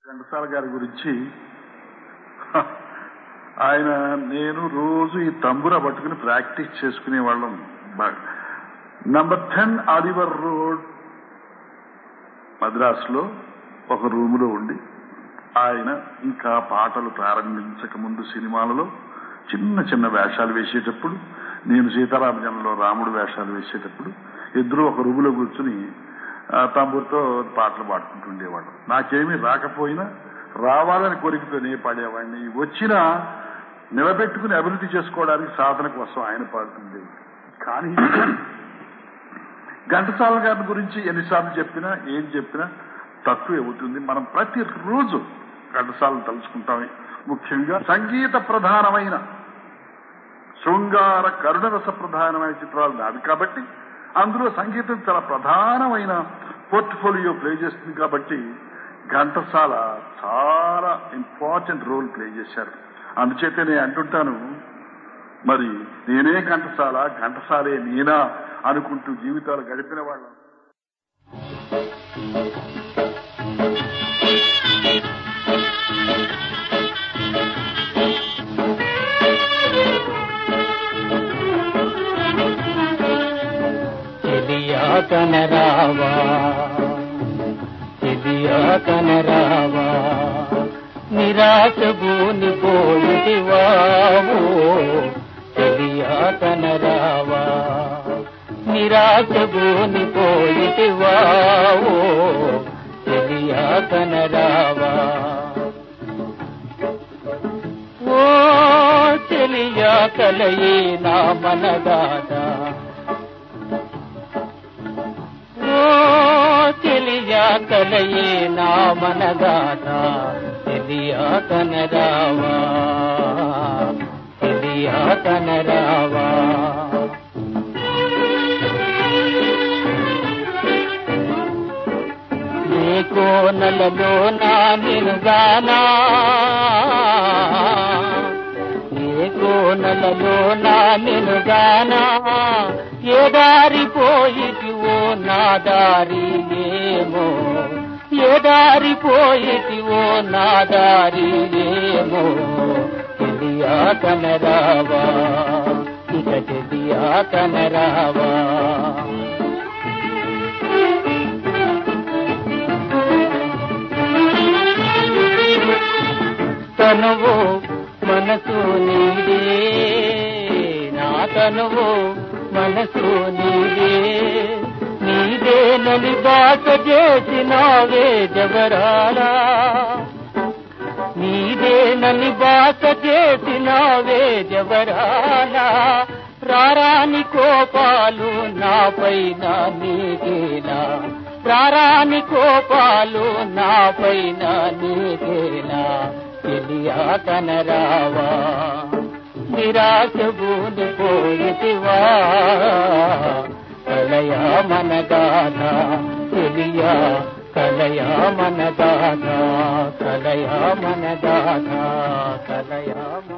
ఘంటసాల గారి గురించి హ, ఆయన నేను రోజు ఈ తంబుర పట్టుకుని ప్రాక్టీస్ చేసుకునే వాళ్ళం బాగా నంబర్ టెన్ ఆలివర్ రోడ్ మద్రాసులో ఒక రూములో ఉండి ఆయన ఇంకా పాటలు ప్రారంభించక ముందు సినిమాలలో చిన్న చిన్న వేషాలు వేసేటప్పుడు నేను సీతారామజనంలో రాముడు వేషాలు వేసేటప్పుడు ఇద్దరు ఒక రూములో కూర్చుని ఆ, తంబూరుతో పాటలు పాడుకుంటూ ఉండేవాళ్ళం నాకేమీ రాకపోయినా రావాలని కోరికతోనే పాడేవాడిని వచ్చినా నిలబెట్టుకుని అభివృద్ధి చేసుకోవడానికి సాధన కోసం ఆయన పాడుతుండేది కానీ ఘంటసాల గారి గురించి ఎన్నిసార్లు చెప్పినా ఏం చెప్పినా తక్కువే అవుతుంది మనం ప్రతిరోజు ఘంటసాలను తలుచుకుంటాం ముఖ్యంగా సంగీత ప్రధానమైన శృంగార కరుణరస ప్రధానమైన చిత్రాలు నావి కాబట్టి అందులో సంగీతం చాలా ప్రధానమైన పోర్ట్ఫోలియో ప్లే చేస్తుంది కాబట్టి ఘంటసాల చాలా ఇంపార్టెంట్ రోల్ ప్లే చేశారు అందుచేత నేను అంటుంటాను మరి నేనే ఘంటసాల ఘంటసాలే నేనా అనుకుంటూ జీవితాలు గడిపిన వాళ్ళం చెలియా కనరావా చెలియా కనరావా నిరాశ భూని పోయిటివావో చెలియా కనరావా నిరాశ భూని పోయిటివావో చెలియా కనరావా ఓ చెలియా కలయే నా మనదాదా ఓ తెలియా కలయే నా మనగాట తెలియా కనరావా తెలియా కనరావా నీ కోనలలో నా నినుగానా ఏ కోనలలో నా నినుగానా ఏ దారి పోయిటివో నా దారి ఏమో ఏ దారి పోయిటివో నా దారి ఏమో తెలియా కనరావా ఇక తెలియా కనరావా తనువు మనసు నీదే నా తనువు మనసు నీదే నీదే నలి బాట చేసినావే జవరాలా నీదే నలి బాట చేసినావే జవరాలా రారాని కోపాలు నాపైన నీకేలా రారాని కోపాలు నాపైన నీకేలా తెలియా కనరావా నిరాశ భూని పోయితివా కలయా మన గాథ తెలియా కలయా మన గాథ కలయా మన గాథ కలయా మన